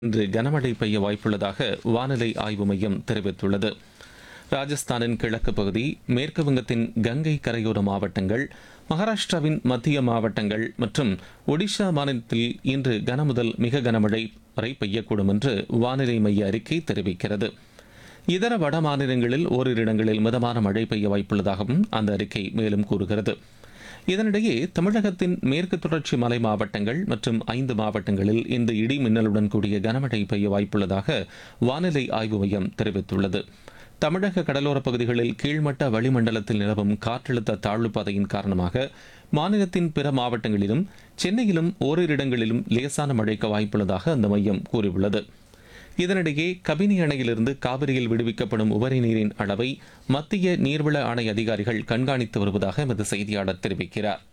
இன்று கனமழை பெய்ய வாய்ப்புள்ளதாக வானிலை ஆய்வு மையம் தெரிவித்துள்ளது ராஜஸ்தானின் கிழக்கு பகுதி மேற்கு வங்கத்தின் கங்கை கரையோர மாவட்டங்கள் மகாராஷ்டிராவின் மத்திய மாவட்டங்கள் மற்றும் ஒடிஷா மாநிலத்தில் இன்று கனமுதல் மிக கனமழை வரை பெய்யக்கூடும் என்று வானிலை மைய அறிக்கை தெரிவிக்கிறது இதர வட மாநிலங்களில் ஓரிரு இடங்களில் மிதமான மழை பெய்ய வாய்ப்புள்ளதாகவும் அந்த அறிக்கை மேலும் கூறுகிறது இதனிடையே தமிழகத்தின் மேற்கு தொடர்ச்சி மலை மாவட்டங்கள் மற்றும் ஐந்து மாவட்டங்களில் இந்த இடி மின்னலுடன் கூடிய கனமழை பெய்ய வாய்ப்புள்ளதாக வானிலை ஆய்வு மையம் தெரிவித்துள்ளது தமிழக கடலோரப் பகுதிகளில் கீழ்மட்ட வளிமண்டலத்தில் நிலவும் காற்றழுத்த தாழ்வுப் பாதையின் காரணமாக மாநிலத்தின் பிற மாவட்டங்களிலும் சென்னையிலும் ஓரிரு இடங்களிலும் லேசான மழைக்கு வாய்ப்புள்ளதாக அந்த மையம் கூறியுள்ளது இதனிடையே கபினி அணையிலிருந்து காவிரியில் விடுவிக்கப்படும் உபரி நீரின் அளவை மத்திய நீர்வள ஆணை அதிகாரிகள் கண்காணித்து வருவதாக எமது செய்தியாளர் தெரிவிக்கிறார்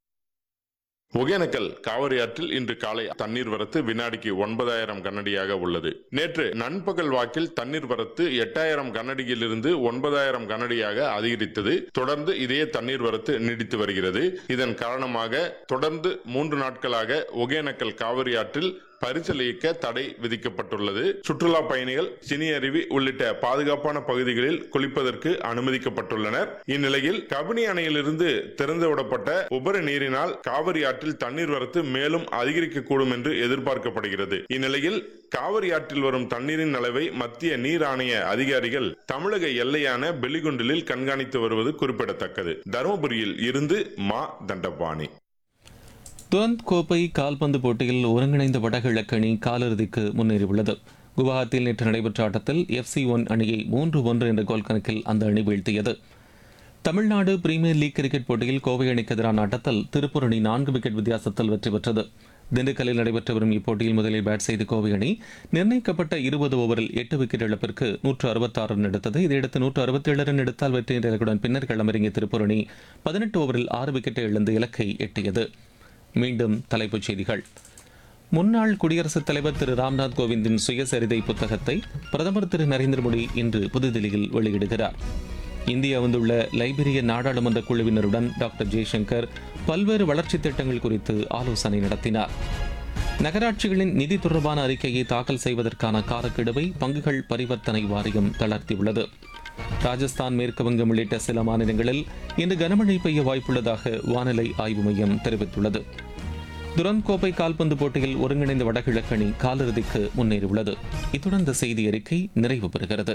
ஒகேனக்கல் காவிரி ஆற்றில் இன்று காலை தண்ணீர் வரத்து வினாடிக்கு ஒன்பதாயிரம் கனடியாக உள்ளது நேற்று நண்பகல் வாக்கில் தண்ணீர் வரத்து எட்டாயிரம் கனடியிலிருந்து ஒன்பதாயிரம் கனடியாக அதிகரித்தது தொடர்ந்து இதே தண்ணீர் வரத்து நீடித்து வருகிறது இதன் காரணமாக தொடர்ந்து மூன்று நாட்களாக ஒகேனக்கல் காவிரி ஆற்றில் பரிசல் இயக்க தடை விதிக்கப்பட்டுள்ளது சுற்றுலா பயணிகள் சினி அருவி உள்ளிட்ட பாதுகாப்பான பகுதிகளில் குளிப்பதற்கு அனுமதிக்கப்பட்டுள்ளனர் இந்நிலையில் கபினி அணையிலிருந்து திறந்துவிடப்பட்ட உபரி நீரினால் காவிரி ஆற்றில் தண்ணீர் வரத்து மேலும் அதிகரிக்கக்கூடும் என்று எதிர்பார்க்கப்படுகிறது இந்நிலையில் காவிரி ஆற்றில் வரும் தண்ணீரின் அளவை மத்திய நீர் ஆணைய அதிகாரிகள் தமிழக எல்லையான பெலிகுண்டிலில் கண்காணித்து வருவது குறிப்பிடத்தக்கது தருமபுரியில் இருந்து மா தண்டபாணி துரந்த் கோப்பை கால்பந்து போட்டியில் ஒருங்கிணைந்த வடகிழக்கு அணி காலிறுதிக்கு முன்னேறியுள்ளது குவஹாத்தியில் நேற்று நடைபெற்ற ஆட்டத்தில் எஃப்சி ஒன் அணியை மூன்று ஒன்று என்ற கோல் கணக்கில் அந்த அணி வீழ்த்தியது தமிழ்நாடு பிரீமியர் லீக் கிரிக்கெட் போட்டியில் கோவை அணிக்கு எதிரான ஆட்டத்தில் திருப்பூர் அணி நான்கு விக்கெட் வித்தியாசத்தில் வெற்றி பெற்றது திண்டுக்கல்லில் நடைபெற்று வரும் இப்போட்டியில் முதலில் பேட் செய்த கோவை அணி நிர்ணயிக்கப்பட்ட இருபது ஓவரில் எட்டு விக்கெட் இழப்பிற்கு நூற்று அறுபத்தாறு ரன் எடுத்தது இதையடுத்து நூற்று அறுபத்தேழு ரன் எடுத்தால் வெற்றி இலக்குடன் பின்னர் களமிறங்கிய திருப்பூர் அணி பதினெட்டு ஓவரில் ஆறு விக்கெட்டை இழந்து இலக்கை எட்டியது மீண்டும் தலைப்புச் செய்திகள் முன்னாள் குடியரசுத் தலைவர் திரு ராம்நாத் கோவிந்தின் சுயசரிதை புத்தகத்தை பிரதமர் திரு நரேந்திர மோடி இன்று புதுதில்லியில் வெளியிடுகிறார் இந்தியா வந்துள்ள லைபீரிய நாடாளுமன்ற குழுவினருடன் டாக்டர் ஜெய்சங்கர் பல்வேறு வளர்ச்சித் திட்டங்கள் குறித்து ஆலோசனை நடத்தினார் நகராட்சிகளின் நிதி தொடர்பான அறிக்கையை தாக்கல் செய்வதற்கான காலக்கெடுவை பங்குகள் பரிவர்த்தனை வாரியம் தளர்த்தியுள்ளது ராஜஸ்தான் மேற்கு வங்கம் உள்ளிட்ட சில மாநிலங்களில் இன்று கனமழை பெய்ய வாய்ப்புள்ளதாக வானிலை ஆய்வு மையம் தெரிவித்துள்ளது துரந்த் கோப்பை கால்பந்து போட்டியில் ஒருங்கிணைந்த வடகிழக்கு அணி காலிறுதிக்கு முன்னேறியுள்ளது இத்துடன் இந்த செய்தி அறிக்கை நிறைவு பெறுகிறது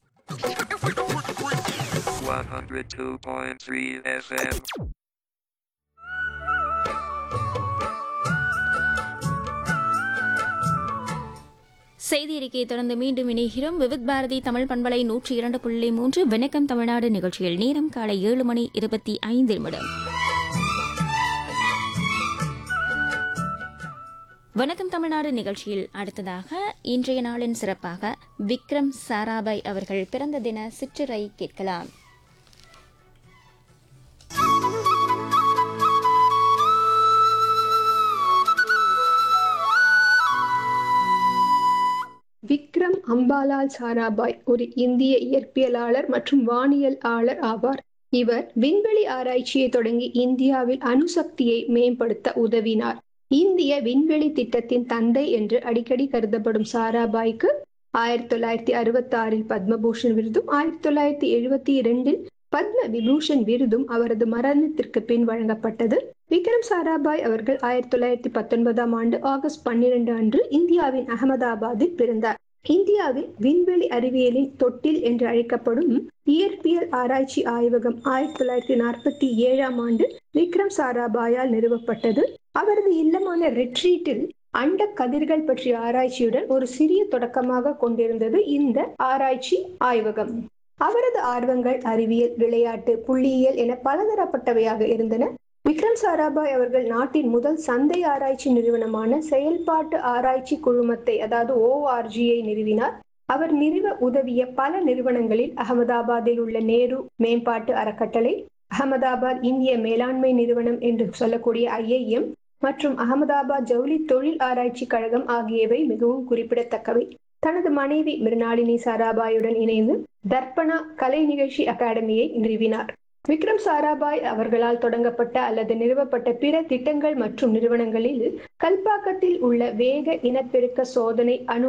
102.3 FM. செய்தி அறிக்கையை தொடர்ந்து மீண்டும் இணைகிறோம் விவித் பாரதி தமிழ் பண்பலை நூற்றி இரண்டு புள்ளி மூன்று வணக்கம் தமிழ்நாடு நிகழ்ச்சியில் நேரம் காலை ஏழு மணி இருபத்தி ஐந்து நிமிடம் வணக்கம் தமிழ்நாடு நிகழ்ச்சியில் அடுத்ததாக இன்றைய நாளின் சிறப்பாக விக்ரம் சாராபாய் அவர்கள் பிறந்த தின சிற்றுரை கேட்கலாம் விக்ரம் அம்பாலால் சாராபாய் ஒரு இந்திய இயற்பியலாளர் மற்றும் வானியல் ஆளர் ஆவார் இவர் விண்வெளி ஆராய்ச்சியை தொடங்கி இந்தியாவில் அணுசக்தியை மேம்படுத்த உதவினார் இந்திய விண்வெளி திட்டத்தின் தந்தை என்று அடிக்கடி கருதப்படும் சாராபாய்க்கு ஆயிரத்தி தொள்ளாயிரத்தி அறுபத்தி ஆறில் பத்மபூஷன் விருதும் ஆயிரத்தி தொள்ளாயிரத்தி எழுபத்தி இரண்டில் பத்ம விபூஷன் விருதும் அவரது மரணத்திற்கு பின் வழங்கப்பட்டது விக்ரம் சாராபாய் அவர்கள் ஆயிரத்தி தொள்ளாயிரத்தி பத்தொன்பதாம் ஆண்டு ஆகஸ்ட் பன்னிரண்டு அன்று இந்தியாவின் அகமதாபாத்தில் பிறந்தார் இந்தியாவில் விண்வெளி அறிவியலின் தொட்டில் என்று அழைக்கப்படும் இயற்பியல் ஆராய்ச்சி ஆய்வகம் ஆயிரத்தி தொள்ளாயிரத்தி நாற்பத்தி ஏழாம் ஆண்டு விக்ரம் சாராபாயால் நிறுவப்பட்டது அவரது இல்லமான ரெட்ரீட்டில் அண்ட கதிர்கள் பற்றிய ஆராய்ச்சியுடன் ஒரு சிறிய தொடக்கமாக கொண்டிருந்தது இந்த ஆராய்ச்சி ஆய்வகம் அவரது ஆர்வங்கள் அறிவியல் விளையாட்டு புள்ளியியல் என பலதரப்பட்டவையாக இருந்தன விக்ரம் சாராபாய் அவர்கள் நாட்டின் முதல் சந்தை ஆராய்ச்சி நிறுவனமான செயல்பாட்டு ஆராய்ச்சி குழுமத்தை அதாவது ஓஆர்ஜியை நிறுவினார் அவர் நிறுவ உதவிய பல நிறுவனங்களில் அகமதாபாத்தில் உள்ள நேரு மேம்பாட்டு அறக்கட்டளை அகமதாபாத் இந்திய மேலாண்மை நிறுவனம் என்று சொல்லக்கூடிய ஐஐஎம் மற்றும் அகமதாபாத் ஜவுளி தொழில் ஆராய்ச்சி கழகம் ஆகியவை மிகவும் குறிப்பிடத்தக்கவை தனது மனைவி மிருணாளினி சாராபாயுடன் இணைந்து தர்ப்பணா கலை நிகழ்ச்சி அகாடமியை நிறுவினார் விக்ரம் சாராபாய் அவர்களால் தொடங்கப்பட்ட அல்லது நிறுவப்பட்ட பிற திட்டங்கள் மற்றும் நிறுவனங்களில் கல்பாக்கத்தில் உள்ள வேக இனப்பெருக்க சோதனை அணு